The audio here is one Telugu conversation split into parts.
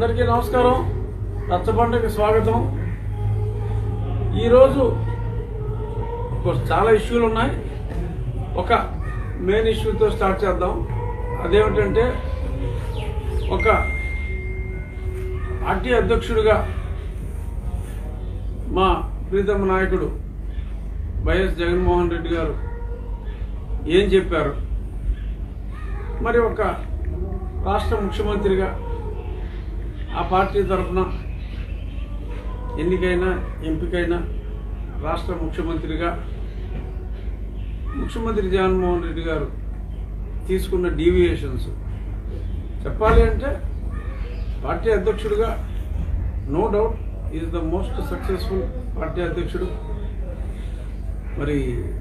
అందరికీ నమస్కారం రచ్చబండకి స్వాగతం ఈరోజు ఒక చాలా ఇష్యూలు ఉన్నాయి ఒక మెయిన్ ఇష్యూతో స్టార్ట్ చేద్దాం అదేమిటంటే ఒక పార్టీ అధ్యక్షుడిగా మా ప్రీతమ నాయకుడు వైఎస్ జగన్మోహన్ రెడ్డి గారు ఏం చెప్పారు మరి ఒక రాష్ట్ర ముఖ్యమంత్రిగా ఆ పార్టీ తరఫున ఎన్నికైనా ఎంపికైన రాష్ట్ర ముఖ్యమంత్రిగా ముఖ్యమంత్రి జగన్మోహన్ రెడ్డి గారు తీసుకున్న డీవియేషన్స్ చెప్పాలి అంటే పార్టీ అధ్యక్షుడిగా no doubt is the most successful party అధ్యక్షుడు మరి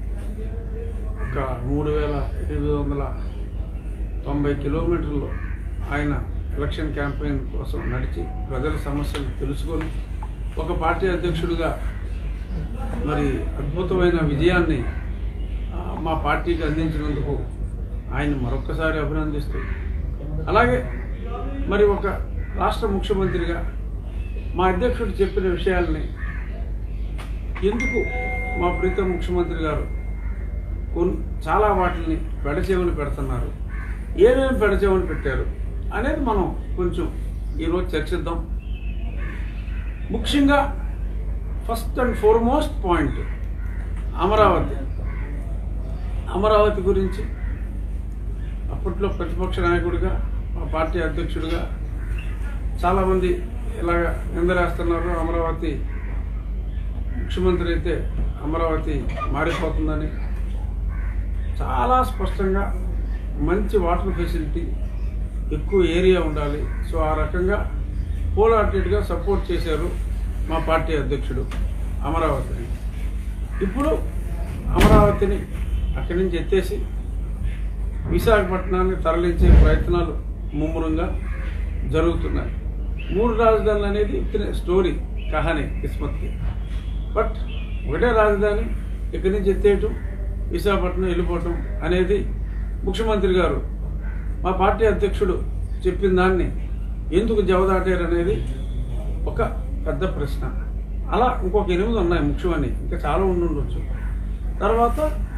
ఒక మూడు వేల ఎనిమిది వందల తొంభై కిలోమీటర్లు ఆయన ఎలక్షన్ క్యాంపెయిన్ కోసం నడిచి ప్రజల సమస్యలు తెలుసుకొని ఒక పార్టీ అధ్యక్షుడిగా మరి అద్భుతమైన విజయాన్ని ఆ, మా పార్టీకి అందించినందుకు ఆయన మరొక్కసారి అభినందిస్తూ అలాగే మరి ఒక రాష్ట్ర ముఖ్యమంత్రిగా మా అధ్యక్షుడు చెప్పిన విషయాల్ని ఎందుకు మా ప్రీతం ముఖ్యమంత్రి గారు కొన్ చాలా వాటిని పెడచేవని పెడుతున్నారు ఏమేమి పెడచేవని పెట్టారు అనేది మనం కొంచెం ఈరోజు చర్చిద్దాం ముఖ్యంగా first and foremost point Amaravati Amaravati గురించి అప్పట్లో ప్రతిపక్ష నాయకుడిగా మా పార్టీ అధ్యక్షుడిగా చాలామంది ఇలాగ నిందలేస్తున్నారు అమరావతి ముఖ్యమంత్రి అయితే అమరావతి మారిపోతుందని చాలా స్పష్టంగా మంచి వాటర్ ఫెసిలిటీ ఎక్కువ ఏరియా ఉండాలి సో ఆ రకంగా హోలార్టెడ్గా సపోర్ట్ చేశారు మా పార్టీ అధ్యక్షుడు అమరావతిని ఇప్పుడు అమరావతిని అక్కడి నుంచి ఎత్తేసి విశాఖపట్నాన్ని తరలించే ప్రయత్నాలు ముమ్మరంగా జరుగుతున్నాయి మూడు రాజధానులు అనేది ఇతనే స్టోరీ కహాని కిస్మత్కి బట్ ఒకటే రాజధాని ఇక్కడి నుంచి ఎత్తేయటం విశాఖపట్నం వెళ్ళిపోవటం అనేది ముఖ్యమంత్రి గారు మా పార్టీ అధ్యక్షుడు చెప్పిన దాన్ని ఎందుకు జవదాటారు అనేది ఒక పెద్ద ప్రశ్న అలా ఇంకొక ఎనిమిది ఉన్నాయి ముఖ్యమని ఇంకా చాలా ఉండి ఉండొచ్చు తర్వాత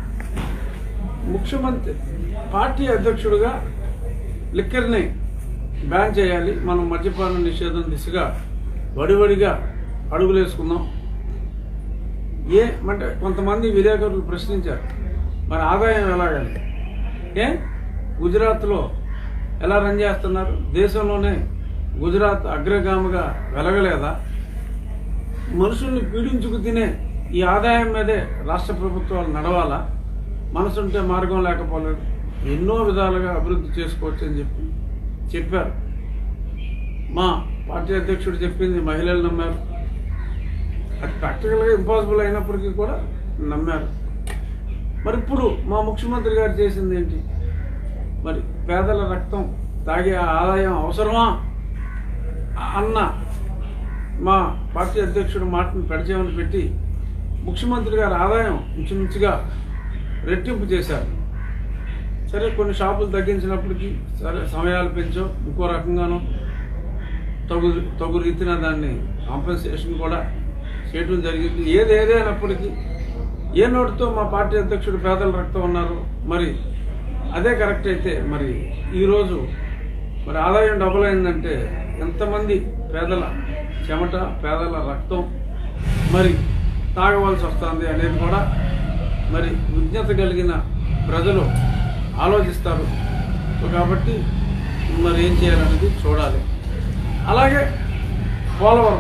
ముఖ్యమంత్రి పార్టీ అధ్యక్షుడిగా లిక్కర్ని బ్యాన్ చేయాలి మనం మద్యపాన నిషేధం దిశగా వడివడిగా అడుగులేసుకుందాం ఏ అంటే కొంతమంది విలేకరులు ప్రశ్నించారు మరి ఆదాయం ఎలాగని ఏ గుజరాత్లో ఎలా రన్ చేస్తున్నారు దేశంలోనే గుజరాత్ అగ్రగామిగా వెలగలేదా మనుషుల్ని పీడించుకు తినే ఈ ఆదాయం మీదే రాష్ట్ర ప్రభుత్వాలు నడవాలా మనసుంటే మార్గం లేకపోలేదు ఎన్నో విధాలుగా అభివృద్ధి చేసుకోవచ్చు అని చెప్పి చెప్పారు మా పార్టీ అధ్యక్షుడు చెప్పింది మహిళలు నమ్మారు అది ప్రాక్టికల్గా ఇంపాసిబుల్ అయినప్పటికీ కూడా నమ్మారు మరి ఇప్పుడు మా ముఖ్యమంత్రి గారు చేసింది ఏంటి మరి పేదల రక్తం తాగే ఆ ఆదాయం అవసరమా అన్న మా పార్టీ అధ్యక్షుడు మాటను పెడచేమని పెట్టి ముఖ్యమంత్రి గారి ఆదాయం ఇంచుమించుగా రెట్టింపు చేశారు సరే కొన్ని షాపులు తగ్గించినప్పటికీ సరే సమయాలు పెంచో ఇంకో రకంగానో తగు తగు రీతిన దాన్ని కాంపెన్సేషన్ కూడా చేయడం జరిగింది ఏది ఏదైనప్పటికీ ఏ నోటితో మా పార్టీ అధ్యక్షుడు పేదల రక్తం ఉన్నారు మరి అదే కరెక్ట్ అయితే మరి ఈరోజు మరి ఆదాయం డబుల్ అయిందంటే ఎంతమంది పేదల చెమట పేదల రక్తం మరి తాగవలసి వస్తుంది అనేది కూడా మరి విజ్ఞత కలిగిన ప్రజలు ఆలోచిస్తారు సో కాబట్టి మరి ఏం చేయాలనేది చూడాలి అలాగే పోలవరం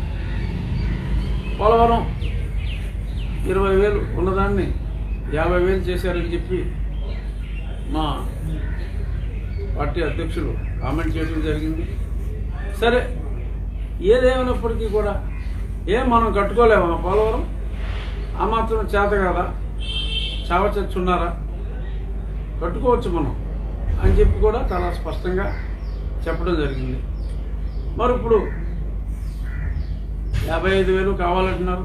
పోలవరం ఇరవై వేలు ఉన్నదాన్ని యాభై వేలు చేశారని చెప్పి మా పార్టీ అధ్యక్షులు కామెంట్ చేయడం జరిగింది సరే ఏదేమైనప్పటికీ కూడా ఏం మనం కట్టుకోలేమా పోలవరం ఆ మాత్రం చేత కదా చావచచ్చున్నారా కట్టుకోవచ్చు మనం అని చెప్పి కూడా చాలా స్పష్టంగా చెప్పడం జరిగింది మరి ఇప్పుడు యాభై ఐదు వేలు కావాలంటున్నారు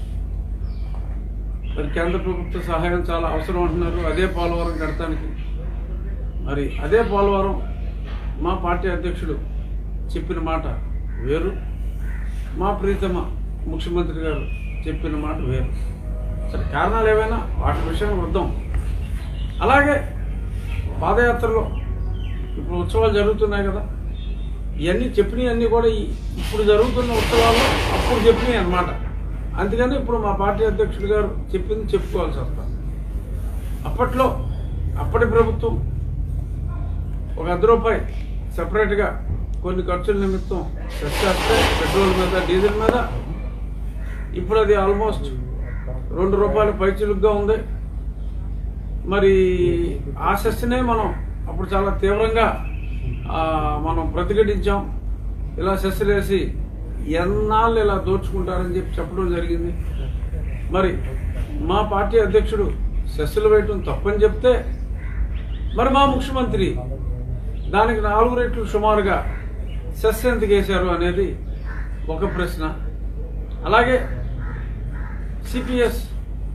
మరి కేంద్ర ప్రభుత్వ సహాయం చాలా అవసరం అంటున్నారు అదే పోలవరం కడతానికి మరి అదే పోలవరం మా పార్టీ అధ్యక్షుడు చెప్పిన మాట వేరు మా ప్రీతమ ముఖ్యమంత్రి గారు చెప్పిన మాట వేరు సరే కారణాలు ఏవైనా వాటి విషయం వద్దాం అలాగే పాదయాత్రలో ఇప్పుడు ఉత్సవాలు జరుగుతున్నాయి కదా ఇవన్నీ చెప్పినవన్నీ కూడా ఈ- ఇప్పుడు జరుగుతున్న ఉత్సవాల్లో అప్పుడు చెప్పినాయి అన్నమాట అందుకని ఇప్పుడు మా పార్టీ అధ్యక్షుడు గారు చెప్పింది చెప్పుకోవాల్సి వస్తుంది అప్పట్లో అప్పటి ప్రభుత్వం ఒక అర్ధ రూపాయి సపరేట్గా కొన్ని ఖర్చుల నిమిత్తం సెస్ చేస్తే పెట్రోల్ మీద డీజిల్ మీద ఇప్పుడు అది ఆల్మోస్ట్ రెండు రూపాయలు పైచిలుగ్గా ఉంది మరి ఆ సెస్నే మనం అప్పుడు చాలా తీవ్రంగా ఆ, మనం ప్రతిఘటించాం ఇలా సెస్సులేసి ఎన్నాళ్ళు ఇలా దోచుకుంటారని చెప్పి చెప్పడం జరిగింది మరి మా పార్టీ అధ్యక్షుడు సెస్సులు వేయటం తప్పని చెప్తే మరి మా ముఖ్యమంత్రి దానికి నాలుగు రెట్లు సుమారుగా సెస్ ఎందుకు వేశారు అనేది ఒక ప్రశ్న అలాగే సిపిఎస్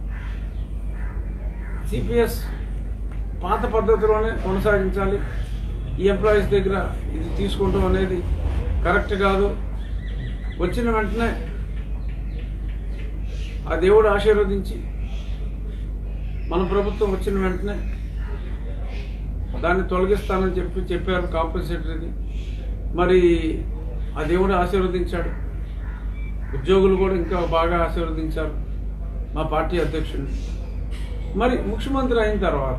సిపిఎస్ పాత పద్ధతిలోనే కొనసాగించాలి ఈ ఎంప్లాయీస్ దగ్గర ఇది తీసుకుంటాం అనేది కరెక్ట్ కాదు వచ్చిన వెంటనే ఆ దేవుడు ఆశీర్వదించి మన ప్రభుత్వం వచ్చిన వెంటనే దాన్ని తొలగిస్తానని చెప్పి చెప్పారు కాంపన్సేటరీది మరి ఆ దేవుడు ఆశీర్వదించాడు ఉద్యోగులు కూడా ఇంకా బాగా ఆశీర్వదించారు మా పార్టీ అధ్యక్షుడిని మరి ముఖ్యమంత్రి అయిన తర్వాత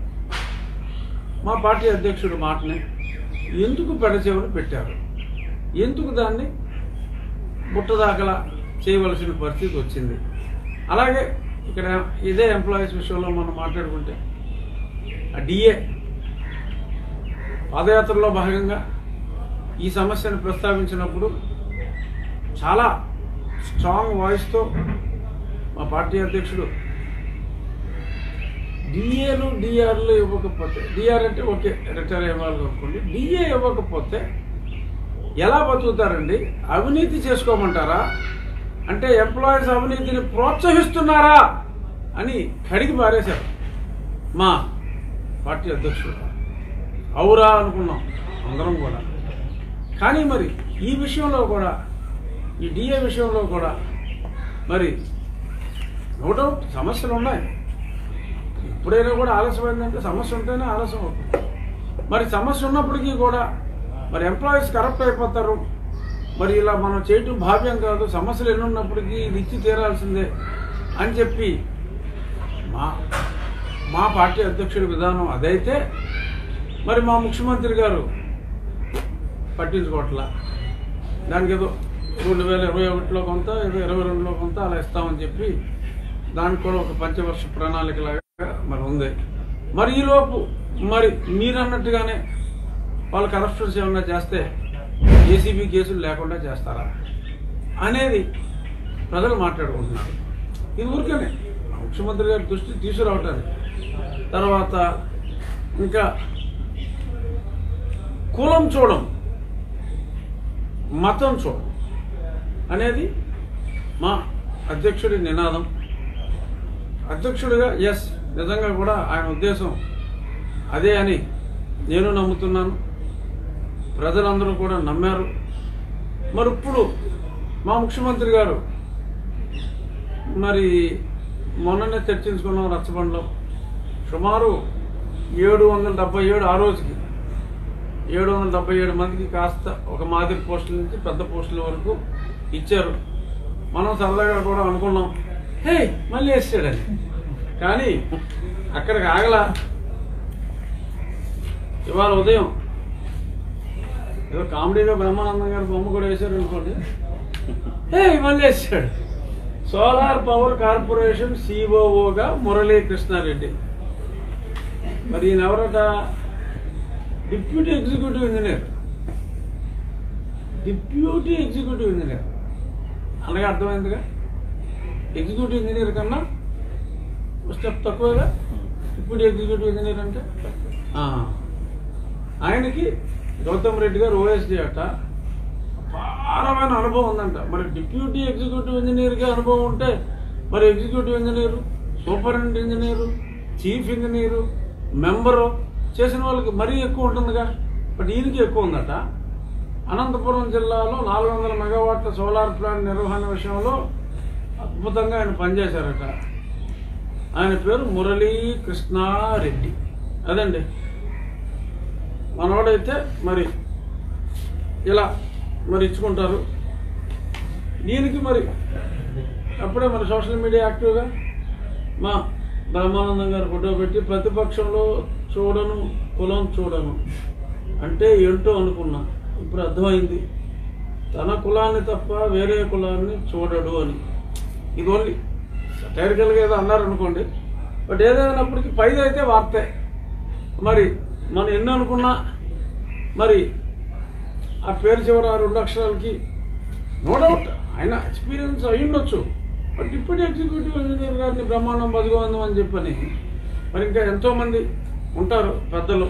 మా పార్టీ అధ్యక్షుడు మాటని ఎందుకు పెడచెవిని పెట్టారు ఎందుకు దాన్ని బుట్టదాకలా చేయవలసిన పరిస్థితి వచ్చింది అలాగే ఇక్కడ ఇదే ఎంప్లాయీస్ విషయంలో మనం మాట్లాడుకుంటే ఆ డిఏ పాదయాత్రలో భాగంగా ఈ సమస్యను ప్రస్తావించినప్పుడు చాలా స్ట్రాంగ్ వాయిస్తో మా పార్టీ అధ్యక్షుడు డిఏలు డిఆర్లు ఇవ్వకపోతే డిఆర్ అంటే ఓకే రిటైర్ అయ్యేవాళ్ళు అనుకోండి డిఏ ఇవ్వకపోతే ఎలా బతుకుతారండి అవినీతి చేసుకోమంటారా అంటే ఎంప్లాయీస్ అవినీతిని ప్రోత్సహిస్తున్నారా అని కడిగి పారేశారు మా పార్టీ అధ్యక్షుడు అవురా అనుకున్నాం అందరం కూడా కానీ మరి ఈ విషయంలో కూడా ఈ డిఏ విషయంలో కూడా మరి నో డౌట్ సమస్యలు ఉన్నాయి ఎప్పుడైనా కూడా ఆలస్యమైందంటే సమస్య ఉంటేనే ఆలస్యం అవుతుంది మరి సమస్య ఉన్నప్పటికీ కూడా మరి ఎంప్లాయీస్ కరప్ట్ అయిపోతారు మరి ఇలా మనం చేయటం భావ్యం కాదు సమస్యలు ఎన్ని ఉన్నప్పటికీ ఇది ఇచ్చి తీరాల్సిందే అని చెప్పి మా మా పార్టీ అధ్యక్షుడి విధానం అదైతే మరి మా ముఖ్యమంత్రి గారు పట్టించుకోవట్లా దానికి ఏదో రెండు వేల ఇరవై ఒకటిలో కొంత ఏదో ఇరవై రెండులో కొంత అలా ఇస్తామని చెప్పి దానికి కూడా ఒక పంచవర్ష ప్రణాళిక లాగా మరి ఉంది మరి ఈలోపు మరి మీరు అన్నట్టుగానే వాళ్ళు కరప్షన్స్ ఏమన్నా చేస్తే ఏసీబీ కేసులు లేకుండా చేస్తారా అనేది ప్రజలు మాట్లాడుకుంటున్నారు ఇది ఊరికేనే ముఖ్యమంత్రి గారి దృష్టి తీసుకురావటానికి తర్వాత ఇంకా కులం చూడం మతం చూడం అనేది మా అధ్యక్షుడి నినాదం అధ్యక్షుడిగా ఎస్ నిజంగా కూడా ఆయన ఉద్దేశం అదే అని నేను నమ్ముతున్నాను ప్రజలందరూ కూడా నమ్మారు మరి ఇప్పుడు మా ముఖ్యమంత్రి గారు మరి మొన్ననే చర్చించుకున్నాం రచ్చబండలో సుమారు ఏడు వందల డెబ్బై ఏడు ఆ రోజుకి ఏడు వందల డెబ్బై ఏడు మందికి కాస్త ఒక మాదిరి పోస్టుల నుంచి పెద్ద పోస్టుల వరకు ఇచ్చారు మనం సరదాగా కూడా అనుకున్నాం హే మళ్ళీ వేసాడని కానీ అక్కడికి ఆగల ఇవాళ ఉదయం ఏదో కామెడీగా బ్రహ్మానందం గారు బొమ్మ కూడా వేశారు అనుకోండి హే మళ్ళీ వేసాడు సోలార్ పవర్ కార్పొరేషన్ సిఓఓగా మురళీ కృష్ణారెడ్డి మరి ఈయన ఎవరట deputy executive engineer deputy executive engineer అలాగే అర్థమైందిగా ఎగ్జిక్యూటివ్ ఇంజనీర్ కన్నా ఒక స్టెప్ తక్కువగా డిప్యూటీ ఎగ్జిక్యూటివ్ ఇంజనీర్ అంటే ఆ. ఆయనకి గౌతమ్ రెడ్డి గారు ఓఎస్డి అట అపారమైన అనుభవం ఉందంట మరి డిప్యూటీ ఎగ్జిక్యూటివ్ ఇంజనీర్గా అనుభవం ఉంటే మరి executive engineer superintendent engineer chief engineer member చేసిన వాళ్ళకి మరీ ఎక్కువ ఉంటుందిగా బట్ ఈయనకి ఎక్కువ ఉందట అనంతపురం జిల్లాలో నాలుగు వందల మెగావాట్ల సోలార్ ప్లాంట్ నిర్వహణ విషయంలో అద్భుతంగా ఆయన పనిచేశారట ఆయన పేరు మురళీ కృష్ణారెడ్డి అదండి మనవాడైతే మరి ఇలా మరి ఇచ్చుకుంటారు దీనికి మరి అప్పుడే మరి సోషల్ మీడియా యాక్టివ్గా మా బ్రహ్మానందం గారు ఫోటో పెట్టి ప్రతిపక్షంలో చూడను కులం చూడను అంటే ఏంటో అనుకున్నా ఇప్పుడు అర్థమైంది తన కులాన్ని తప్ప వేరే కులాన్ని చూడడు అని ఇది ఓన్లీ సటైరికల్గా ఏదో అన్నారు అనుకోండి బట్ ఏదైనప్పటికీ పైది అయితే వార్తే మరి మనం ఎన్ని అనుకున్నా మరి ఆ పేరు చివర ఆ రెండు అక్షరాలకి నో డౌట్ ఆయన ఎక్స్పీరియన్స్ అయి ఉండొచ్చు బట్ డిప్యూటీ ఎగ్జిక్యూటివ్ ఇంజనీర్ గారిని బ్రహ్మాండం బతుకోందం అని చెప్పని మరి ఇంకా ఎంతోమంది ఉంటారు పెద్దలు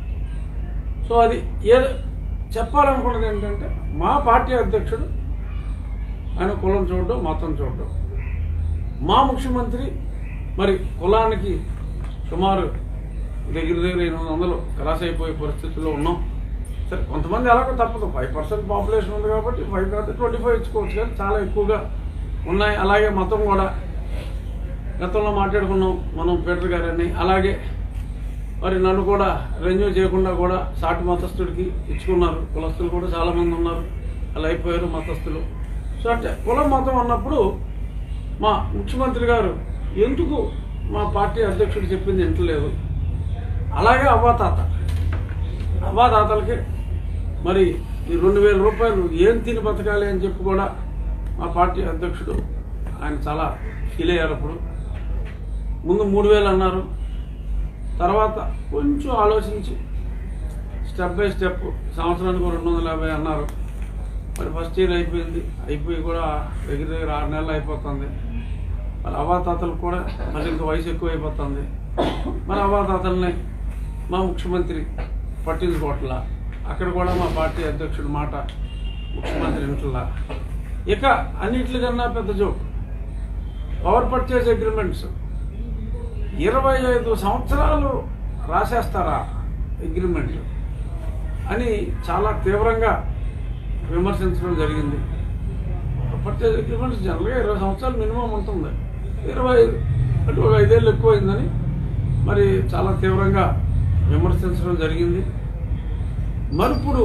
సో అది ఏ చెప్పాలనుకున్నది ఏంటంటే మా పార్టీ అధ్యక్షుడు ఆయన కులం చూడడం మతం చూడడం మా ముఖ్యమంత్రి మరి కులానికి సుమారు దగ్గర దగ్గర ఎనిమిది వందలు క్రాస్ అయిపోయే పరిస్థితుల్లో ఉన్నాం సరే కొంతమంది అలాగే తప్పదు ఫైవ్ పర్సెంట్ పాపులేషన్ ఉంది కాబట్టి ఫైవ్ కాదు ట్వంటీ ఫైవ్ ఇచ్చుకోవచ్చు కానీ చాలా ఎక్కువగా ఉన్నాయి అలాగే మతం కూడా గతంలో మాట్లాడుకున్నాం మనం పీటర్ గారని అలాగే మరి నన్ను కూడా రెన్యూ చేయకుండా కూడా సాటి మతస్థుడికి ఇచ్చుకున్నారు కులస్తులు కూడా చాలా మంది ఉన్నారు అలా అయిపోయారు మతస్థులు సో అంటే కులం మతం అన్నప్పుడు మా ముఖ్యమంత్రి గారు ఎందుకు మా పార్టీ అధ్యక్షుడు చెప్పింది వింటలేదు అలాగే అవ్వాతాత అవ్వాతాతలకి మరి ఈ రెండు వేల రూపాయలు ఏం తిని బతకాలి అని చెప్పి కూడా మా పార్టీ అధ్యక్షుడు ఆయన చాలా ఫీల్ అయ్యారు అప్పుడు ముందు మూడు వేలు అన్నారు తర్వాత కొంచెం ఆలోచించి స్టెప్ బై స్టెప్ సంవత్సరానికి రెండు వందల యాభై అన్నారు మరి ఫస్ట్ ఇయర్ అయిపోయింది అయిపోయి కూడా దగ్గర దగ్గర ఆరు నెలలు అయిపోతుంది మరి అవాతాతలకు కూడా మరి ఇంకా వయసు ఎక్కువ అయిపోతుంది మరి అవాతాతల్ని మా ముఖ్యమంత్రి పట్టించుకోవట్లా అక్కడ కూడా మా పార్టీ అధ్యక్షుడి మాట ముఖ్యమంత్రి ఇంట్లా ఇక అన్నిటికన్నా పెద్ద జోక్ పవర్ పర్చేజ్ అగ్రిమెంట్స్ ఇరవై ఐదు సంవత్సరాలు రాసేస్తారా అగ్రిమెంట్ అని చాలా తీవ్రంగా విమర్శించడం జరిగింది పర్చేజ్ అగ్రిమెంట్స్ జనరల్గా ఇరవై సంవత్సరాలు మినిమం ఉంటుంది ఇరవై ఐదు అంటే ఒక ఐదేళ్ళు ఎక్కువైందని మరి చాలా తీవ్రంగా విమర్శించడం జరిగింది మరి ఇప్పుడు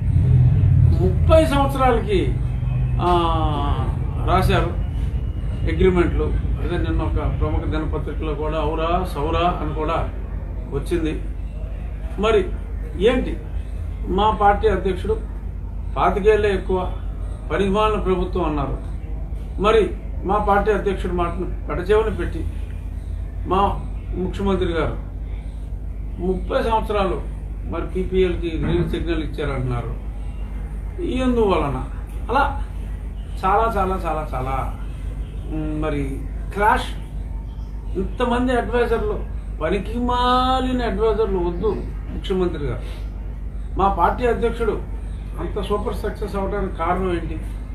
ముప్పై సంవత్సరాలకి ఆ, రాశారు అగ్రిమెంట్లు అదే నిన్న ఒక ప్రముఖ దినపత్రికలో కూడా ఔరా సౌరా అని కూడా వచ్చింది మరి ఏంటి మా పార్టీ అధ్యక్షుడు పాతికేళ్లే ఎక్కువ పరిమాణ ప్రభుత్వం అన్నారు మరి మా పార్టీ అధ్యక్షుడు మాటను పెడచేవని పెట్టి మా ముఖ్యమంత్రి గారు ముప్పై సంవత్సరాలు మరి పీపీఎల్కి గ్రీన్ సిగ్నల్ ఇచ్చారంటున్నారు ఎందువలన అలా చాలా చాలా చాలా చాలా మ్, మరి క్రాష్ ఇంతమంది అడ్వైజర్లు పనికి మాలిన అడ్వైజర్లు వద్దు ముఖ్యమంత్రి గారు మా పార్టీ అధ్యక్షుడు అంత సూపర్ సక్సెస్ అవడానికి కారణం ఏంటి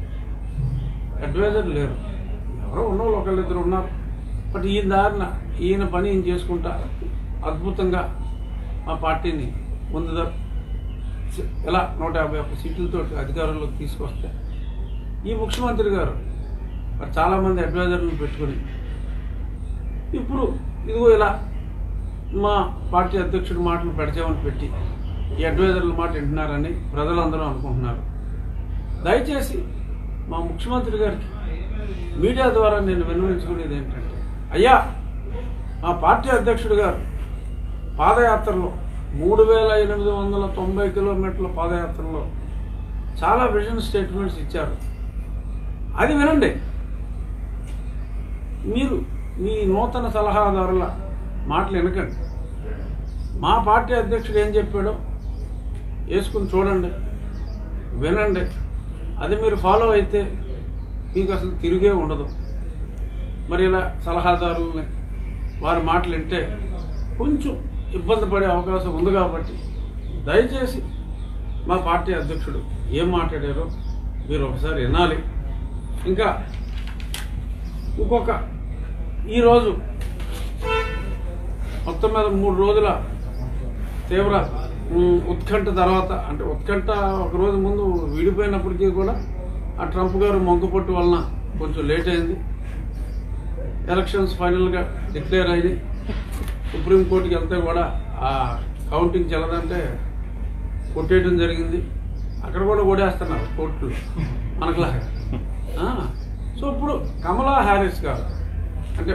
అడ్వైజర్ లేరు ఎవరో ఉన్నోళ్ళు ఒకళ్ళిద్దరు ఉన్నారు బట్ ఈయన దారిన ఈయన పని ఈయన చేసుకుంటా అద్భుతంగా మా పార్టీని ముందుదా ఎలా నూట యాభై ఒక్క సీట్లతో అధికారంలోకి తీసుకొస్తే ఈ ముఖ్యమంత్రి గారు మరి చాలామంది అడ్వైజర్లను పెట్టుకుని ఇప్పుడు ఇదిగో ఇలా మా పార్టీ అధ్యక్షుడి మాటలు పెడచామని పెట్టి ఈ అడ్వైజర్ల మాట వింటున్నారని ప్రజలందరూ అనుకుంటున్నారు దయచేసి మా ముఖ్యమంత్రి గారికి మీడియా ద్వారా నేను విన్నవించుకునేది ఏంటంటే అయ్యా మా పార్టీ అధ్యక్షుడు గారు పాదయాత్రలో మూడు వేల ఎనిమిది వందల తొంభై కిలోమీటర్ల పాదయాత్రలో చాలా విజన్ స్టేట్మెంట్స్ ఇచ్చారు అది వినండి మీరు మీ నూతన సలహాదారుల మాటలు వినకండి మా పార్టీ అధ్యక్షుడు ఏం చెప్పాడో వేసుకుని చూడండి వినండి అది మీరు ఫాలో అయితే మీకు అసలు తిరిగే ఉండదు మరి ఇలా సలహాదారులని వారి మాటలు వింటే కొంచెం ఇబ్బంది పడే అవకాశం ఉంది కాబట్టి దయచేసి మా పార్టీ అధ్యక్షుడు ఏం మాట్లాడారో మీరు ఒకసారి వినాలి ఇంకా ఇంకొక ఈరోజు మొత్తం మీద మూడు రోజుల తీవ్ర ఉమ్, ఉత్కంఠ తర్వాత అంటే ఉత్కంఠ ఒక రోజు ముందు విడిపోయినప్పటికీ కూడా ఆ ట్రంప్ గారు మొగ్గుపట్టు వలన కొంచెం లేట్ అయింది ఎలక్షన్స్ ఫైనల్గా డిక్లేర్ అయ్యి సుప్రీంకోర్టుకి వెళ్తే కూడా ఆ కౌంటింగ్ చెల్లదంటే కొట్టేయడం జరిగింది అక్కడ కూడా ఓడేస్తున్నారు కోర్టులు మనకులాగా ఆ, సో ఇప్పుడు కమలా హ్యారిస్ గారు అంటే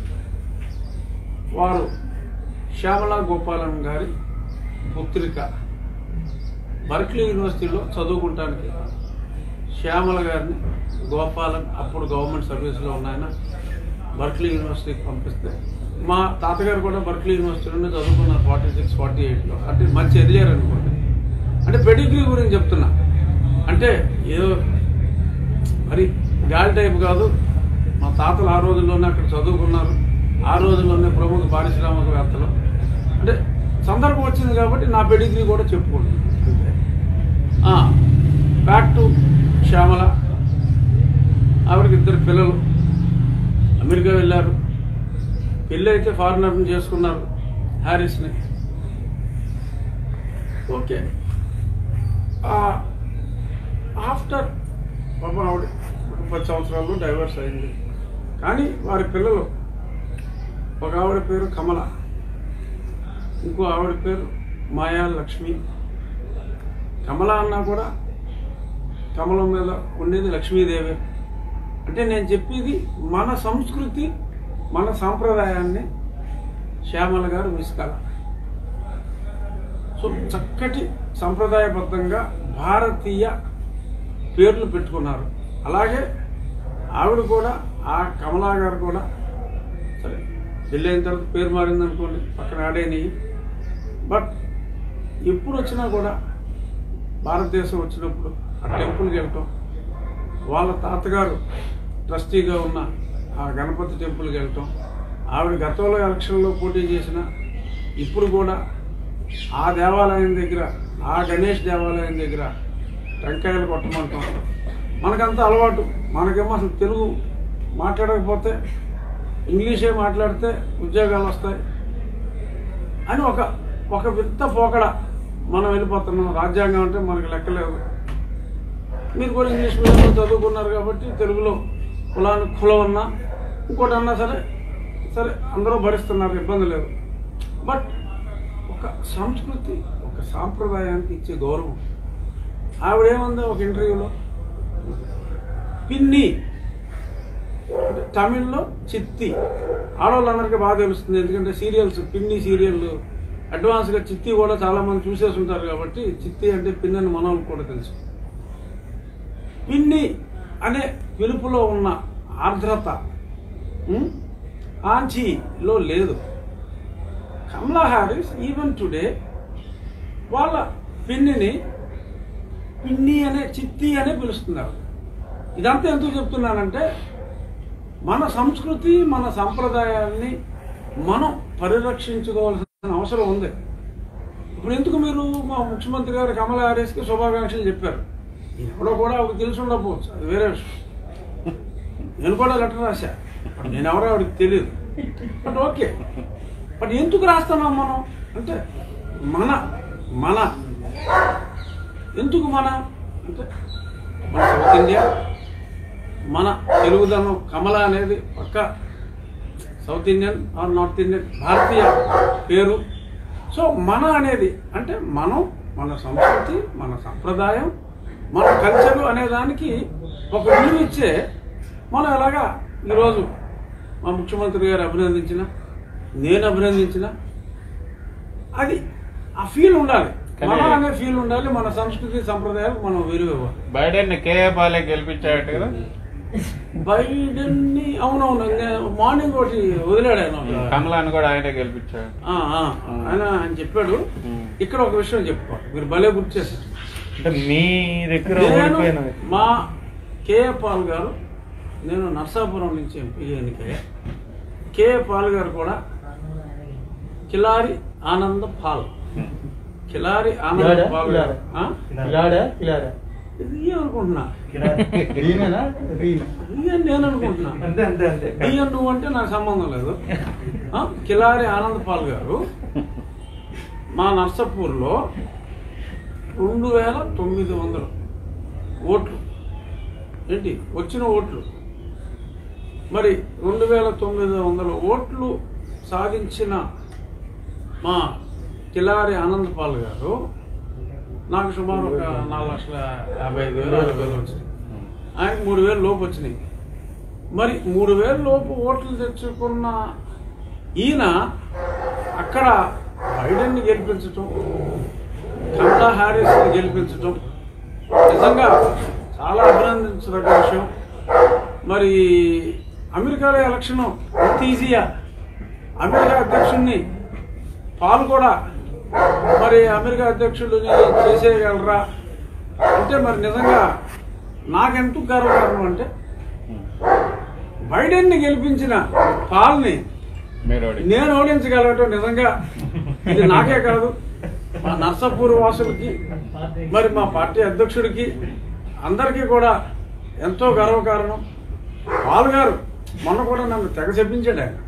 వారు శ్యామలా గోపాలన్ గారి పుత్రిక బర్క్లీ యూనివర్సిటీలో చదువుకుంటానికి శ్యామల గారిని గోపాలన్ అప్పుడు గవర్నమెంట్ సర్వీస్లో ఉన్నాయన బర్క్లీ యూనివర్సిటీకి పంపిస్తే మా తాతగారు కూడా బర్క్లీ యూనివర్సిటీలోనే చదువుకున్నారు ఫార్టీ సిక్స్ ఫార్టీ ఎయిట్లో అంటే మంచి ఎదిగారు అనుకోండి అంటే పెడిగ్రీ గురించి చెప్తున్నా అంటే ఏదో మరి గాలి టైప్ కాదు మా తాతలు ఆ రోజుల్లోనే అక్కడ చదువుకున్నారు ఆ రోజుల్లోనే ప్రముఖ పారిశ్రామికవేత్తలు అంటే సందర్భం వచ్చింది కాబట్టి నా పెడిగ్రీ కూడా చెప్పుకుంటున్నాను బ్యాక్ టు శ్యామల ఆవిడకి ఇద్దరు పిల్లలు అమెరికా వెళ్ళారు పెళ్ళి అయితే ఫారినర్ని చేసుకున్నారు హ్యారిస్ని ఓకే ఆఫ్టర్ పాపం ఆవిడ ఒక పది సంవత్సరాలు డైవర్స్ అయింది కానీ వారి పిల్లలు ఒక ఆవిడ పేరు కమల ఇంకో ఆవిడ పేరు మాయా లక్ష్మి కమల అన్నా కూడా కమలం మీద ఉండేది లక్ష్మీదేవి అంటే నేను చెప్పేది మన సంస్కృతి మన సాంప్రదాయాన్ని శ్యామల గారు మిస్కాల సో చక్కటి సంప్రదాయబద్ధంగా భారతీయ పేర్లు పెట్టుకున్నారు అలాగే ఆవిడ కూడా ఆ కమలా గారు కూడా సరే పెళ్ళి అయిన తర్వాత పేరు మారింది అనుకోండి పక్కన ఆడేని బట్ ఎప్పుడు వచ్చినా కూడా భారతదేశం వచ్చినప్పుడు ఆ టెంపుల్కి వెళ్ళటం వాళ్ళ తాతగారు ట్రస్టీగా ఉన్న ఆ గణపతి టెంపుల్కి వెళ్ళటం ఆవిడ గతంలో ఎలక్షన్లో పోటీ చేసిన ఇప్పుడు కూడా ఆ దేవాలయం దగ్గర ఆ గణేష్ దేవాలయం దగ్గర టెంకాయలు కొట్టమంటాం మనకంతా అలవాటు మనకేమో అసలు తెలుగు మాట్లాడకపోతే ఇంగ్లీషే మాట్లాడితే ఉద్యోగాలు వస్తాయి అని ఒక ఒక వింత పోకడ మనం వెళ్ళిపోతున్నాం రాజ్యాంగం అంటే మనకి లెక్కలేదు మీరు కూడా ఇంగ్లీష్ మీడియంలో చదువుకున్నారు కాబట్టి తెలుగులో కులానికి కులం అన్నా ఇంకోటి అన్నా సరే సరే అందరూ భరిస్తున్నారు ఇబ్బంది లేదు బట్ ఒక సంస్కృతి ఒక సాంప్రదాయానికి ఇచ్చే గౌరవం ఆవిడేముంది ఒక ఇంటర్వ్యూలో పిన్ని అంటే తమిళ్లో చిత్తి ఆడవాళ్ళందరికీ బాగా తెలుస్తుంది ఎందుకంటే సీరియల్స్ పిన్ని సీరియల్ అడ్వాన్స్గా చిత్తి కూడా చాలా మంది చూసేసి ఉంటారు కాబట్టి చిత్తి అంటే పిన్ని అని మనోళ్ళకి కూడా తెలుసు పిన్ని అనే పిలుపులో ఉన్న ఆర్ద్రత ఉమ్, ఆంచీలో లేదు కమలా హ్యారిస్ ఈవెన్ టుడే వాళ్ళ పిన్నిని పిన్ని అనే చిత్తి అనే పిలుస్తున్నారు ఇదంతా ఎందుకు చెప్తున్నానంటే మన సంస్కృతి మన సంప్రదాయాల్ని మనం పరిరక్షించుకోవాల్సిన అవసరం ఉంది ఇప్పుడు ఎందుకు మీరు మా ముఖ్యమంత్రి గారు కమలా హారిస్కి శుభాకాంక్షలు చెప్పారు ఎప్పుడో కూడా ఆవిడకి తెలిసి ఉండకపోవచ్చు అది వేరే విషయం నేను కూడా లెటర్ రాశా బట్ నేను ఎవరో ఆవిడకి తెలియదు బట్ ఓకే బట్ ఎందుకు రాస్తున్నాం మనం అంటే మన మన ఎందుకు మన అంటే మన సౌత్ ఇండియా మన తెలుగుదనం కమల అనేది పక్క south Indian or north Indian భారతీయ పేరు సో మన అనేది అంటే మనం మన సంస్కృతి మన సంప్రదాయం మన కల్చర్ అనే దానికి ఒక విలువ ఇచ్చే మనం ఎలాగా ఈరోజు మా ముఖ్యమంత్రి గారు అభినందించిన నేను అభినందించిన అది ఆ ఫీల్ ఉండాలి మన అనే ఫీల్ ఉండాలి మన సంస్కృతి సంప్రదాయాలు మనం విలువ ఇవ్వాలి బైడెన్ కేఏ పాలే గెలిపించాడట కదా బైడెన్ ని అవునవును నేను మార్నింగ్ ఒకటి వదిలాడు ఆయన ఒక- కమలాన్ని కూడా ఆయనే గెలిపించాడు ఆ, ఆ, ఆయన ఆయన చెప్పాడు ఇక్కడ ఒక విషయం చెప్పుకోవాలి మీరు భలే గుర్తు చేశారు అంటే మీ దగ్గర నేను ఓడిపోయిన మా కేఏ పాల్ గారు నేను నర్సాపురం నుంచి ఎంపీ ఎన్నికయ్యా కేఏ పాల్ గారు కూడా కిలారి ఆనంద పాల్ కిలారి ఆనంద కిలారా? పాల్ గారు ఆ? కిలాడా కిలాడా ఇది ఏమనుకుంటున్నా రీనేనా రీన్ ఇది నేను అనుకుంటున్నా అంతే అంతే అంతే బియ్యం నువ్వు అంటే నాకు సంబంధం లేదు ఆ? కిలారి ఆనంద్ పాల్ గారు మా నర్సపూర్లో రెండు వేల తొమ్మిది వందలు ఓట్లు ఏంటి వచ్చిన ఓట్లు మరి రెండు వేల తొమ్మిది వందల ఓట్లు సాధించిన మా కిలారి ఆనంద్ పాల్ గారు నాకు సుమారు ఒక నాలుగు లక్షల యాభై ఐదు వేలు అరవై వేలు వచ్చినాయి ఆయనకు మూడు వేలు లోపు వచ్చినాయి మరి మూడు వేల లోపు ఓట్లు తెచ్చుకున్న ఈయన అక్కడ బైడెన్ని గెలిపించటం కమలా హ్యారిస్ని గెలిపించటం నిజంగా చాలా అభినందించదగ్గ విషయం మరి అమెరికాలో ఎలక్షన్ అంత ఈజీయా అమెరికా అధ్యక్షుడిని పాలు కూడా మరి అమెరికా అధ్యక్షుడిని చేసేయగలరా అంటే మరి నిజంగా నాకెందుకు గర్వకారణం అంటే బైడెన్ని గెలిపించిన పాల్ని మీరు ఓడి నేను ఓడించగలగటం నిజంగా ఇది నాకే కాదు మా నర్సాపూర్ వాసులకి మరి మా పార్టీ అధ్యక్షుడికి అందరికీ కూడా ఎంతో గర్వకారణం పాల్ గారు మొన్న కూడా నన్ను తెగ చెప్పించాడు ఆయన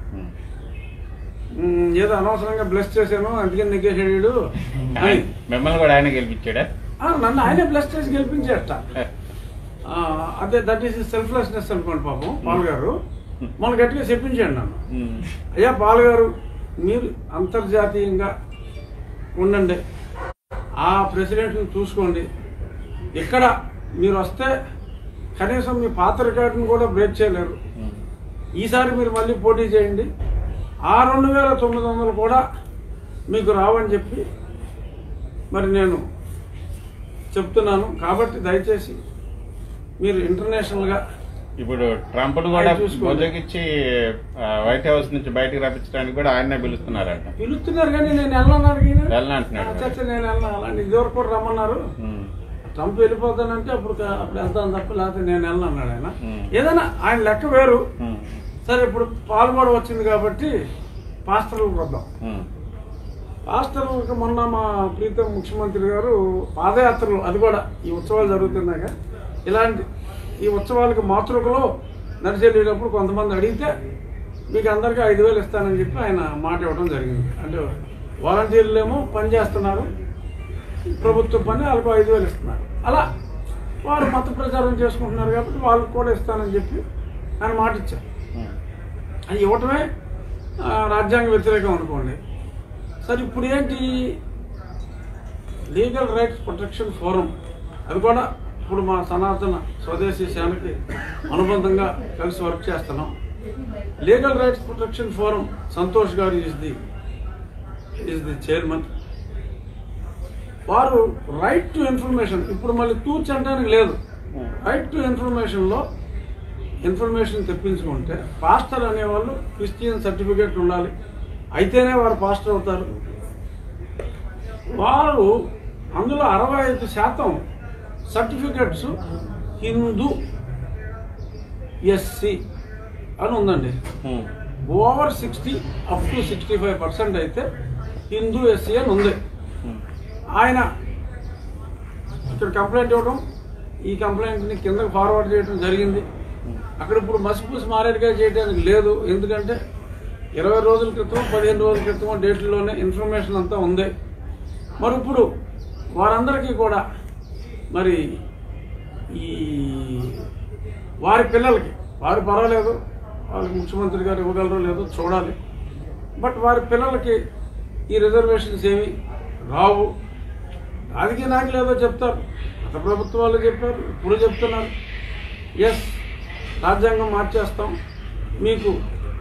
ఉమ్, ఏదో అనవసరంగా బ్లెస్ చేశాను అందుకని నెగ్గేసాడు అని మిమ్మల్ని కూడా ఆయన గెలిపించాడా ఆ, నన్ను ఆయనే బ్లెస్ చేసి గెలిపించేట ఆ, అదే దట్ ఈస్ సెల్ఫ్లెస్నెస్ అనుకోండి పాపం పాల్ గారు మన గట్టిగా చెప్పించాడు నన్ను ఉమ్. అయ్యా పాల్ గారు మీరు అంతర్జాతీయంగా ఉండండి ఆ ప్రెసిడెంట్ని చూసుకోండి ఇక్కడ మీరు వస్తే కనీసం మీ పాత రికార్డును కూడా బ్రేక్ చేయలేరు ఉమ్. ఈసారి మీరు మళ్ళీ పోటీ చేయండి ఆ రెండు వేల తొమ్మిది వందలు కూడా మీకు రావని చెప్పి మరి నేను చెప్తున్నాను కాబట్టి దయచేసి మీరు ఇంటర్నేషనల్గా ఇప్పుడు ట్రంప్ కూడా ఆయన చూసుకోండి. బొజ్జగిచ్చి ఆ, వైట్ హౌస్ నుంచి బయటకు రప్పించడానికి కూడా ఆయన్నే పిలుస్తున్నారంట పిలుస్తున్నారు కానీ నేను వెళ్ళను అడిగిన వెళ్ళను అంటున్నాడు మరి. చచ్చ నేను వెళ్ళను అలాంటి ఇదివరకు కూడా రమ్మన్నారు ఉమ్. ట్రంప్ వెళ్ళిపోతానంటే అప్పుడు కా- అప్పుడు వెళ్తాను తప్ప లేకపోతే నేను వెళ్ళను అన్నాడు ఆయన Hmm. ఏదైనా ఆయన లెక్క వేరు ఉమ్. సరే ఇప్పుడు పాల్గొడ వచ్చింది కాబట్టి పాస్టర్లకు వద్దాం ఉమ్. పాస్టర్లకు మొన్న మా ప్రీతం ముఖ్యమంత్రి గారు పాదయాత్రలు అది కూడా ఈ ఉత్సవాలు జరుగుతున్నాక ఇలాంటి ఈ ఉత్సవాలకు మాతృకలో నడిచెళ్ళేటప్పుడు కొంతమంది అడిగితే మీకు అందరికీ ఐదు వేలు ఇస్తానని చెప్పి ఆయన మాట ఇవ్వడం జరిగింది అంటే వాలంటీర్లు ఏమో పని చేస్తున్నారు ప్రభుత్వ పని వాళ్ళకు ఐదు వేలు ఇస్తున్నారు అలా వారు మత ప్రచారం చేసుకుంటున్నారు కాబట్టి వాళ్ళకు కూడా ఇస్తానని చెప్పి ఆయన మాట ఇచ్చారు ఉమ్. అది ఇవ్వటమే ఆ, రాజ్యాంగ వ్యతిరేకం అనుకోండి సరే ఇప్పుడు ఏంటి లీగల్ రైట్స్ ప్రొటెక్షన్ ఫోరం అది కూడా ఇప్పుడు మా సనాతన స్వదేశీ సేనకి అనుబంధంగా కలిసి వర్క్ చేస్తున్నాం legal rights protection forum Santosh గారు is the is the chairman వారు రైట్ టు ఇన్ఫర్మేషన్ ఇప్పుడు మళ్ళీ తూర్చి అంటానికి లేదు రైట్ టు ఇన్ఫర్మేషన్లో ఇన్ఫర్మేషన్ తెప్పించుకుంటే పాస్టర్ అనేవాళ్ళు క్రిస్టియన్ సర్టిఫికేట్ ఉండాలి అయితేనే వారు పాస్టర్ అవుతారు వారు అందులో అరవై ఐదు శాతం సర్టిఫికెట్స్ హిందూ ఎస్సి అని ఉందండి um. Over sixty up to sixty five percent అయితే హిందూ ఎస్సీ అని ఉంది ఉమ్. ఆయన ఇక్కడ కంప్లైంట్ ఇవ్వడం ఈ కంప్లైంట్ని కిందకి ఫార్వర్డ్ చేయడం జరిగింది అక్కడ ఇప్పుడు మసిపూసి మారేడుగా చేయడానికి లేదు ఎందుకంటే ఇరవై రోజుల క్రితం పదిహేను రోజుల క్రితం డేట్లలోనే ఇన్ఫర్మేషన్ అంతా ఉంది మరి ఇప్పుడు వారందరికీ కూడా మరి ఈ వారి పిల్లలకి వారు పర్వాలేదు వాళ్ళకి ముఖ్యమంత్రి గారు ఇవ్వగలరో లేదో చూడాలి బట్ వారి పిల్లలకి ఈ రిజర్వేషన్స్ ఏమి రావు రాజకీయ నాయకులు ఏదో చెప్తారు గత ప్రభుత్వాలు చెప్పారు ఇప్పుడు చెప్తున్నారు ఎస్ రాజ్యాంగం మార్చేస్తాం మీకు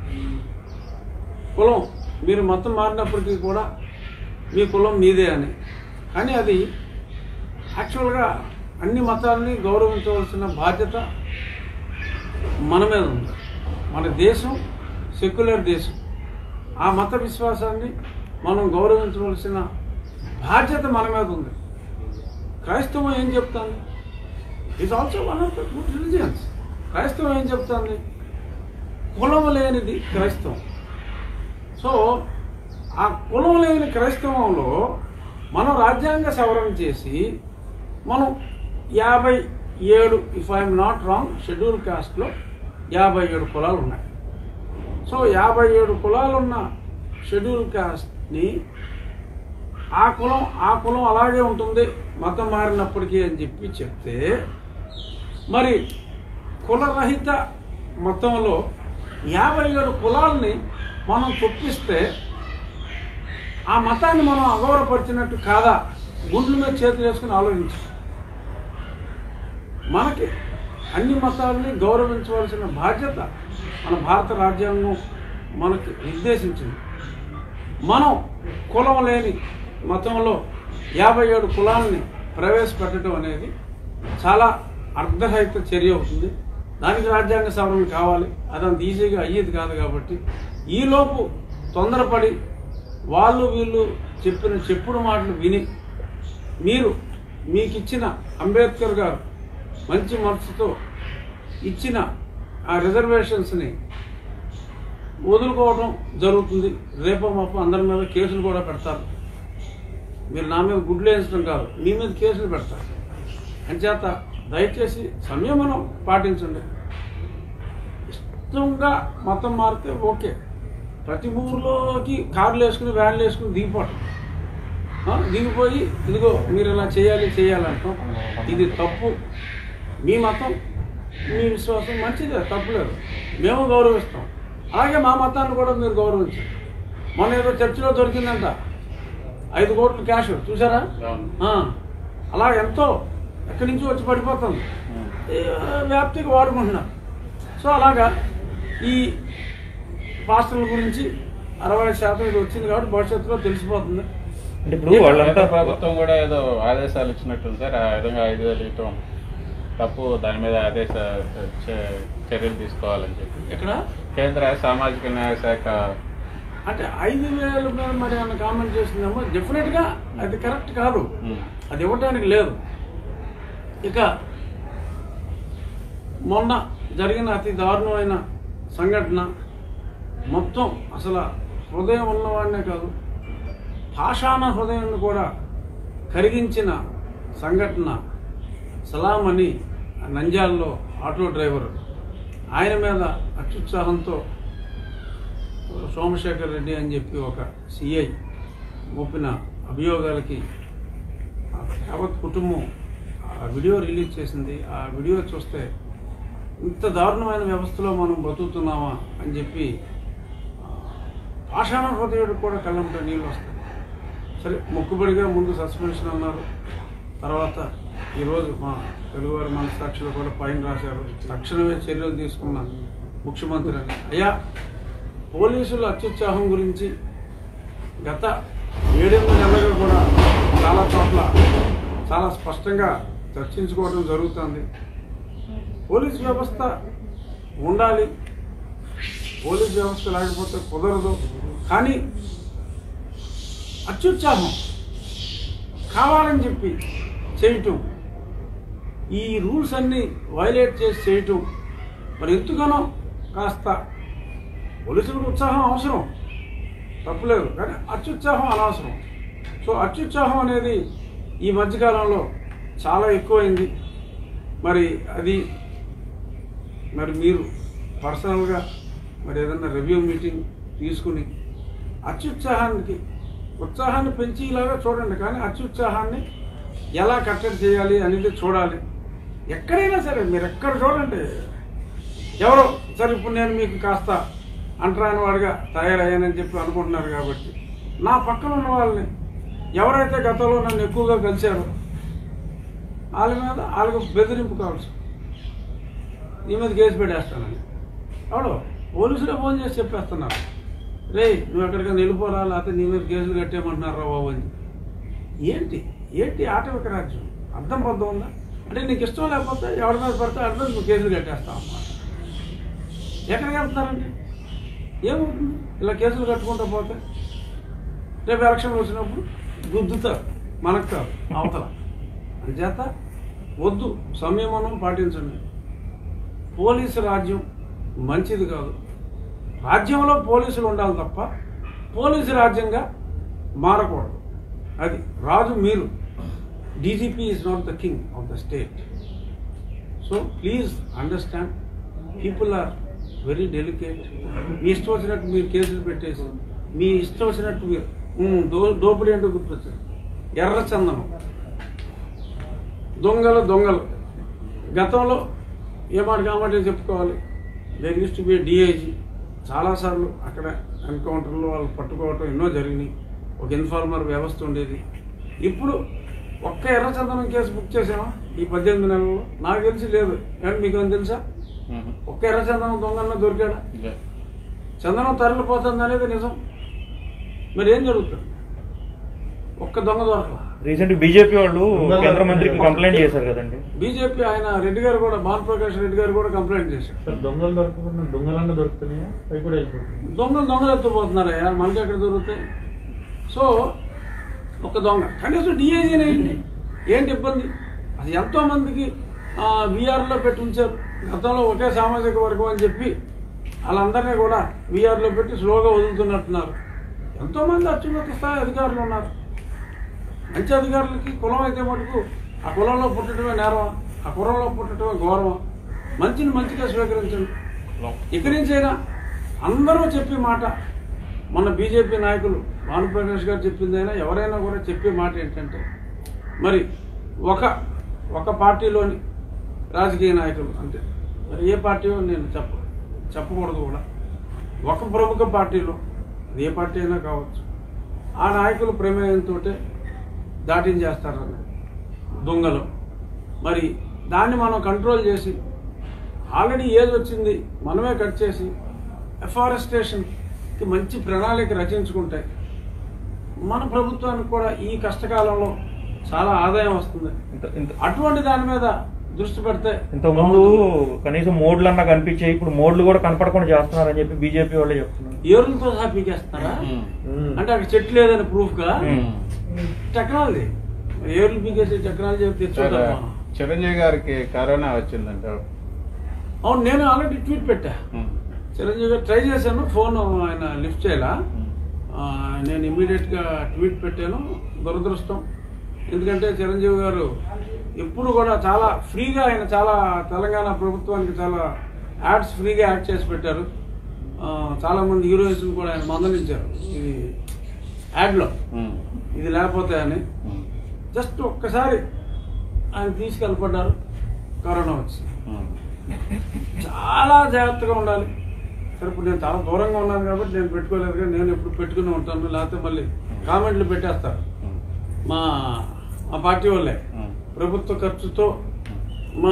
కులం మీరు మతం మారినప్పటికీ కూడా మీ కులం మీదే అని కానీ అది యాక్చువల్గా అన్ని మతాలని గౌరవించవలసిన బాధ్యత మన మీద ఉంది మన దేశం సెక్యులర్ దేశం ఆ మత విశ్వాసాన్ని మనం గౌరవించవలసిన బాధ్యత మన మీద ఉంది క్రైస్తవం ఏం చెప్తాను it also one of the good religions క్రైస్తవం ఏం చెప్తాంది కులం లేనిది క్రైస్తవం సో ఆ కులం లేని క్రైస్తవంలో మనం రాజ్యాంగ సవరణ చేసి మనం యాభై ఏడు if I'm not wrong schedule కాస్ట్లో యాభై ఏడు కులాలు ఉన్నాయి సో యాభై ఏడు కులాలున్న షెడ్యూల్ కాస్ట్ని ఆ కులం ఆ కులం అలాగే ఉంటుంది మతం మారినప్పటికీ అని చెప్పి చెప్తే మరి కులరహిత మతంలో యాభై ఏడు కులాలని మనం చొప్పిస్తే ఆ మతాన్ని మనం అగౌరవపరిచినట్టు కాదా గుండ్ల మీద చేతులు వేసుకుని ఆలోచించాలి మనకి అన్ని మతాలని గౌరవించవలసిన బాధ్యత మన భారత రాజ్యాంగం మనకి నిర్దేశించింది మనం కులం లేని మతంలో యాభై ఏడు కులాలని ప్రవేశపెట్టడం అనేది చాలా అర్ధరహిత చర్య అవుతుంది దానికి రాజ్యాంగ సవరణ కావాలి అదంత ఈజీగా అయ్యేది కాదు కాబట్టి ఈలోపు తొందరపడి వాళ్ళు వీళ్ళు చెప్పిన చెప్పుడు మాటలు విని మీరు మీకు ఇచ్చిన అంబేద్కర్ గారు మంచి మనసుతో ఇచ్చిన ఆ రిజర్వేషన్స్ని వదులుకోవడం జరుగుతుంది రేపో మాపో అందరి మీద కేసులు కూడా పెడతారు మీరు నా మీద గుడ్లు వేయించడం కాదు మీ మీద కేసులు పెడతారు అంచేత దయచేసి సంయమనం పాటించండి ఇష్టంగా మతం మారితే ఓకే ప్రతి ఊర్లోకి కార్లు వేసుకుని వ్యాన్లు వేసుకుని దిగిపోవటం ఆ, దిగిపోయి ఇదిగో మీరు ఇలా చేయాలి చేయాలంటాం ఇది తప్పు మీ మతం మీ విశ్వాసం మంచిదే తప్పులేదు మేము గౌరవిస్తాం అలాగే మా మతాన్ని కూడా మీరు గౌరవించండి మొన్న ఏదో చర్చిలో దొరికిందంట ఐదు కోట్లు క్యాష్ చూసారా అవును. ఆ, అలా ఎంతో ఎక్కడి నుంచి వచ్చి పడిపోతుంది ఈ, వ్యాప్తికి వాడుకుంటున్నారు సో అలాగా ఈ పాస్టర్ల గురించి అరవై శాతం ఇది వచ్చింది కాబట్టి భవిష్యత్తులో తెలిసిపోతుంది అంటే ఇప్పుడు వాళ్ళంతా కేంద్ర ప్రభుత్వం కూడా ఏదో ఆదేశాలు ఇచ్చినట్టుంది సార్ ఆ విధంగా ఐదు వేలు ఇవ్వటం తప్పు దాని మీద ఆదేశ చే- చర్యలు తీసుకోవాలని చెప్పి ఇక్కడ కేంద్ర సామాజిక న్యాయ శాఖ అంటే ఐదు వేల మీద మరి ఏమన్నా కామెంట్ చేసిందేమో డెఫినెట్గా అది కరెక్ట్ కాదు ఉమ్, అది ఇవ్వటానికి లేదు ఇక మొన్న జరిగిన అతి దారుణమైన సంఘటన మొత్తం అసలు హృదయం ఉన్నవాడినే కాదు పాషాణ హృదయాన్ని కూడా కరిగించిన సంఘటన సలాం అని నంద్యాలలో ఆటో డ్రైవర్ ఆయన మీద అత్యుత్సాహంతో సోమశేఖర్ రెడ్డి అని చెప్పి ఒక సిఐ మోపిన అభియోగాలకి ఆ యావత్ కుటుంబం ఆ వీడియో రిలీజ్ చేసింది ఆ వీడియో చూస్తే ఇంత దారుణమైన వ్యవస్థలో మనం బతుకుతున్నామా అని చెప్పి ఆ, పాషాణ హృదయుడు కూడా కళ్ళంట నీళ్ళు వస్తాయి సరే మొక్కుబడిగా ముందు సస్పెన్షన్ అన్నారు తర్వాత ఈరోజు మా తెలుగువారి మనసాక్షులు కూడా పైన రాశారు తక్షణమే చర్యలు తీసుకున్న ముఖ్యమంత్రి అని అయ్యా పోలీసుల అత్యుత్సాహం గురించి గత ఏడెనిమిది నెలలుగా కూడా చాలా చోట్ల చాలా స్పష్టంగా చర్చించుకోవడం జరుగుతుంది పోలీస్ వ్యవస్థ ఉండాలి పోలీస్ వ్యవస్థ లేకపోతే కుదరదు కానీ అత్యుత్సాహం కావాలని చెప్పి చేయటం ఈ రూల్స్ అన్నీ వైలేట్ చేసి చేయటం మరి ఎందుకనో కాస్త పోలీసులకు ఉత్సాహం అవసరం తప్పులేదు కానీ అత్యుత్సాహం అనవసరం సో అత్యుత్సాహం అనేది ఈ మధ్యకాలంలో చాలా ఎక్కువైంది మరి అది మరి మీరు పర్సనల్గా మరి ఏదన్నా రివ్యూ మీటింగ్ తీసుకుని అత్యుత్సాహానికి ఉత్సాహాన్ని పెంచేలాగా చూడండి కానీ అత్యుత్సాహాన్ని ఎలా కట్టడి చేయాలి అనేది చూడాలి ఎక్కడైనా సరే మీరు ఎక్కడ చూడండి ఎవరో సరే ఇప్పుడు నేను మీకు కాస్త అంటరాని వాడిగా తయారయ్యానని చెప్పి అనుకుంటున్నారు కాబట్టి నా పక్కన ఉన్న వాళ్ళని ఎవరైతే గతంలో నన్ను ఎక్కువగా కలిశారో వాళ్ళ మీద వాళ్ళకి బెదిరింపు కావచ్చు నీ మీద కేసు పెట్టేస్తానని ఎవడో పోలీసులే ఫోన్ చేసి చెప్పేస్తున్నారు రే నువ్వు ఎక్కడికైనా వెళ్ళిపోరా లేకపోతే నీ మీద కేసులు కట్టేయమంటున్నారు రా బాబు అని ఏంటి ఏంటి ఆటవిక రాజ్యం అర్థం పొద్దు ఉందా అంటే నీకు ఇష్టం లేకపోతే ఎవరి మీద పడితే వాడి మీద నువ్వు కేసులు కట్టేస్తావు అన్నమాట ఎక్కడికి వెళ్తున్నారండి ఏమవుతుంది ఇలా కేసులు కట్టుకుంటూ పోతే రేపు ఎలక్షన్ వచ్చినప్పుడు గుద్దుతారు మనకు కాదు అవతల అంచేత వద్దు సంయమనం పాటించండి పోలీసు రాజ్యం మంచిది కాదు రాజ్యంలో పోలీసులు ఉండాలి తప్ప పోలీసు రాజ్యంగా మారకూడదు అది రాజు మీరు DGP is not the king of the state so please understand people are very delicate మీ ఇష్టం వచ్చినట్టు మీరు కేసులు పెట్టేసి మీ ఇష్టం వచ్చినట్టు మీరు ఉమ్, దో దోపిడీ అంటే గుర్తొచ్చింది ఎర్ర చందనం దొంగలు దొంగలు గతంలో ఏ మాట కామాట చెప్పుకోవాలి there use to be DIG చాలాసార్లు అక్కడ ఎన్కౌంటర్లు వాళ్ళు పట్టుకోవటం ఎన్నో జరిగినాయి ఒక ఇన్ఫార్మర్ వ్యవస్థ ఉండేది ఇప్పుడు ఒక్క ఎర్ర చందనం కేసు బుక్ చేసామా ఈ పద్దెనిమిది నెలల్లో నాకు తెలిసి లేదు కానీ మీకు ఏమైనా తెలుసా మ్మ్. ఒక్క ఎర్ర చందనం దొంగన్న దొరికాడా ఇదే. చందనం తరలిపోతుంది అనేది నిజం మరి ఏం జరుగుతుంది ఒక్క దొంగ దొరకలా రీసెంట్ బీజేపీ వాళ్ళు కేంద్ర మంత్రికి కంప్లైంట్ చేశారు కదండి బీజేపీ ఆయన రెడ్డి గారు కూడా భాను ప్రకాష్ రెడ్డి గారు కూడా కంప్లైంట్ చేశారు సార్ దొంగలు దొరకకుండా దొంగలన్నా దొరుకుతున్నాయా అవి కూడా వెళ్ళిపోతున్నాయి దొంగలు దొంగలు ఎత్తుపోతున్నారయ్యా మనకి ఎక్కడ దొరుకుతాయి సో ఒక దొంగ కనీసం డిఐజీనే అయింది ఏంటి ఇబ్బంది అది ఎంతో మందికి విఆర్లో పెట్టి ఉంచారు గతంలో ఒకే సామాజిక వర్గం అని చెప్పి వాళ్ళందరినీ కూడా విఆర్లో పెట్టి స్లోగా వదులుతున్నట్టున్నారు ఎంతో మంది అత్యున్నత స్థాయి అధికారులు ఉన్నారు మంచి అధికారులకి కులం అయితే మటుకు ఆ కులంలో పుట్టడమే నేరం ఆ కులంలో పుట్టడమే గౌరవం మంచిని మంచిగా స్వీకరించండి ఇక్కడి నుంచైనా అందరూ చెప్పే మాట మన బీజేపీ నాయకులు భానుప్రకాష్ గారు చెప్పిందైనా ఎవరైనా కూడా చెప్పే మాట ఏంటంటే మరి ఒక ఒక పార్టీలోని రాజకీయ నాయకులు అంటే మరి ఏ పార్టీ నేను చెప్ప చెప్పకూడదు కూడా ఒక ప్రముఖ పార్టీలో అది ఏ పార్టీ అయినా కావచ్చు ఆ నాయకుల ప్రమేయంతో దాటించేస్తారని దొంగలు మరి దాన్ని మనం కంట్రోల్ చేసి ఆల్రెడీ ఏజ్ వచ్చింది మనమే కట్ చేసి ఎఫారెస్టేషన్కి మంచి ప్రణాళిక రచించుకుంటే మన ప్రభుత్వానికి కూడా ఈ కష్టకాలంలో చాలా ఆదాయం వస్తుంది ఇంత- ఇంత- అటువంటి దాని మీద దృష్టి పెడితే ఇంతకుముందు కనీసం మోడ్లు అన్నా కనిపించాయి ఇప్పుడు మోడ్లు కూడా కనపడకుండా చేస్తున్నారని చెప్పి బీజేపీ వాళ్ళే చెప్తున్నారు ఏరులతో సహా పీకేస్తారా మ్మ్. అంటే అక్కడ చెట్లు లేదని ప్రూఫ్ గా మ్మ్. టెక్నాలజీ ఏర్లు పీకేసే టెక్నాలజీ సార్ తెచ్చుకుంటాం మనం. చిరంజీవి గారికి కరోనా వచ్చిందంట అవును నేను ఆల్రెడీ ట్వీట్ పెట్టా మ్మ్. చిరంజీవి గారు ట్రై చేశాను ఫోన్ ఆయన లిఫ్ట్ చేయాల మ్మ్. నేను ఇమీడియట్ గా ట్వీట్ పెట్టాను దురదృష్టం ఎందుకంటే చిరంజీవి గారు ఎప్పుడు కూడా చాలా ఫ్రీగా ఆయన చాలా తెలంగాణ ప్రభుత్వానికి చాలా యాడ్స్ ఫ్రీగా యాడ్ చేసి పెట్టారు ఆ, చాలా మంది హీరోయిన్స్ కూడా ఆయన మందలించారు ఇది యాడ్లో మ్మ్. ఇది లేకపోతే అని మ్మ్. జస్ట్ ఒక్కసారి ఆయన తీసుకెళ్ళిపడ్డారు కరోనా వచ్చి మ్మ్. చాలా జాగ్రత్తగా ఉండాలి సరే ఇప్పుడు నేను చాలా దూరంగా ఉన్నాను కాబట్టి నేను పెట్టుకోలేదు కానీ నేను ఎప్పుడు పెట్టుకుని ఉంటాను లేకపోతే మళ్ళీ కామెంట్లు పెట్టేస్తారు మ్మ్. మా మా పార్టీ వాళ్ళే మ్మ్. ప్రభుత్వ ఖర్చుతో మా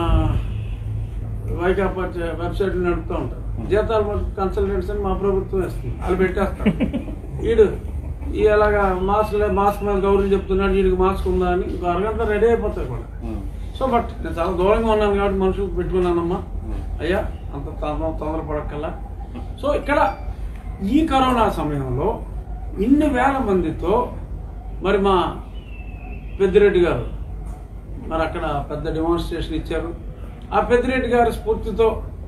వైకాపా చే- వెబ్సైట్లు నడుపుతూ ఉంటారు జీతాలు మటుకు కన్సల్టెంట్స్ అని మా ప్రభుత్వం ఇస్తుంది వాళ్ళు పెట్టేస్తారు వీడు ఈ అలాగా మాస్క్ లే- మాస్క్ మీద గౌరవం చెప్తున్నాడు వీడికి మాస్క్ ఉందా అని ఇంకో అరగంట రెడీ అయిపోతాయి కూడా మ్మ్. సో బట్ నేను చాలా దూరంగా ఉన్నాను కాబట్టి మనుషులకు పెట్టుకున్నానమ్మా మ్మ్. అయ్యా అంత తొందర తొందరపడక్కల్లా సో ఇక్కడ ఈ కరోనా సమయంలో ఇన్ని వేల మందితో మరి మా పెద్దిరెడ్డి గారు మరి అక్కడ పెద్ద డెమాన్స్ట్రేషన్ ఇచ్చారు ఆ పెద్దిరెడ్డి గారి స్ఫూర్తితో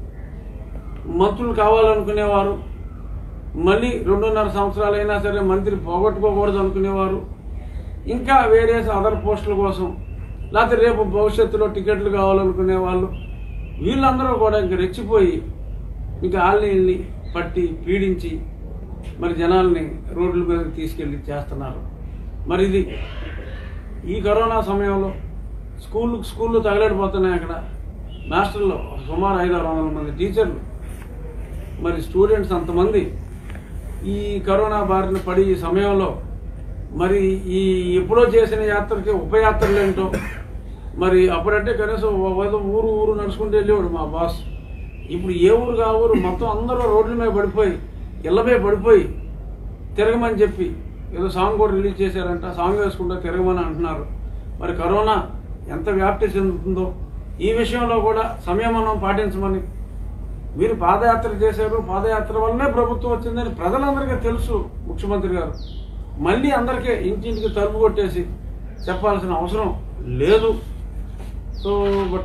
మంత్రులు కావాలనుకునేవారు మళ్ళీ రెండున్నర సంవత్సరాలైనా సరే మంత్రి పోగొట్టుకోకూడదు అనుకునేవారు ఇంకా వేరే అదర్ పోస్టుల కోసం లేకపోతే రేపు భవిష్యత్తులో టికెట్లు కావాలనుకునే వాళ్ళు వీళ్ళందరూ కూడా ఇంక రెచ్చిపోయి ఇంకా వాళ్ళని పట్టి పీడించి మరి జనాల్ని రోడ్ల మీదకి తీసుకెళ్ళి చేస్తున్నారు మరి ఇది ఈ కరోనా సమయంలో స్కూళ్ళు స్కూళ్ళు తగలడిపోతున్నాయి అక్కడ మాస్టర్లు సుమారు ఐదు ఆరు వందల మంది టీచర్లు మరి స్టూడెంట్స్ అంతమంది ఈ కరోనా బారిన పడి ఈ సమయంలో మరి ఈ ఎప్పుడో చేసిన యాత్రకి ఉపయాత్రలు ఏంటో మరి అప్పుడంటే కనీసం ఓ- ఏదో ఊరు ఊరు నడుచుకుంటూ వెళ్ళేవాడు మా బాస్ ఇప్పుడు ఏ ఊరు కా ఊరు మొత్తం అందరూ రోడ్ల మీద పడిపోయి ఇళ్ళపై పడిపోయి తిరగమని చెప్పి ఏదో సాంగ్ కూడా రిలీజ్ చేశారంట సాంగ్ వేసుకుంటా తిరగమని అంటున్నారు మరి కరోనా ఎంత వ్యాప్తి చెందుతుందో ఈ విషయంలో కూడా సంయమనం పాటించమని మీరు పాదయాత్ర చేశారు పాదయాత్ర వల్లనే ప్రభుత్వం వచ్చిందని ప్రజలందరికీ తెలుసు ముఖ్యమంత్రి గారు మళ్ళీ అందరికీ ఇంటింటికి తలుపు కొట్టేసి చెప్పాల్సిన అవసరం లేదు సో బట్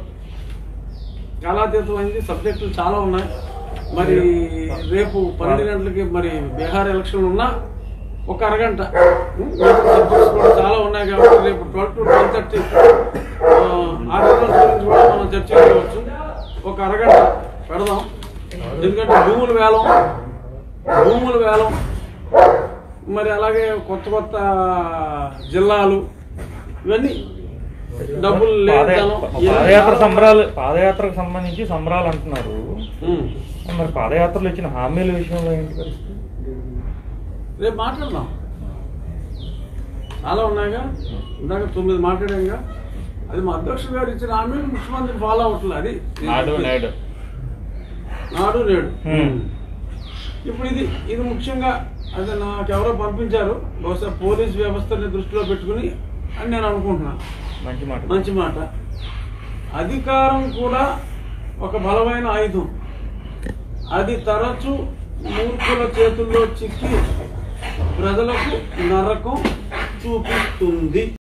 కాలాతీతం అయింది సబ్జెక్టులు చాలా ఉన్నాయి మరి రేపు పన్నెండు గంటలకి మరి బీహార్ ఎలక్షన్ ఉన్నా ఒక అరగంట సబ్జెక్ట్స్ కూడా చాలా ఉన్నాయి కాబట్టి రేపు ట్వెల్వ్ టు ట్వెల్వ్ థర్టీ ఆ రిజల్ట్స్ గురించి కూడా మనం చర్చించుకోవచ్చు ఒక అరగంట పెడదాం ఎందుకంటే భూముల వేలం భూముల వేలం మరి అలాగే కొత్త కొత్త జిల్లాలు ఇవన్నీ డబ్బులు పాదయా- లేదనం పాదయాత్ర సంబరాలు పాదయాత్రకు సంబంధించి సంబరాలు అంటున్నారు ఉమ్. మరి పాదయాత్రలో ఇచ్చిన హామీల విషయంలో ఏంటి పరిస్థితి రేపు మాట్లాడదాం చాలా ఉన్నాయిగా ఇందాక తొమ్మిది మాట్లాడాంగా అది మా అధ్యక్షుడు గారు ఇచ్చిన హామీలు ముఖ్యమంత్రి ఫాలో అవట్లేదు అది నేను నాడు చెప్పేది. నేడు నాడు నేడు ఉమ్. ఇప్పుడు ఇది ఇది ముఖ్యంగా అది నాకు ఎవరో పంపించారు బహుశా పోలీస్ వ్యవస్థని దృష్టిలో పెట్టుకుని అని నేను అనుకుంటున్నాను మంచి మాట మంచి మాట అధికారం కూడా ఒక బలమైన ఆయుధం అది తరచు మూర్ఖుల చేతుల్లో చిక్కి ప్రజలకు నరకం చూపిస్తుంది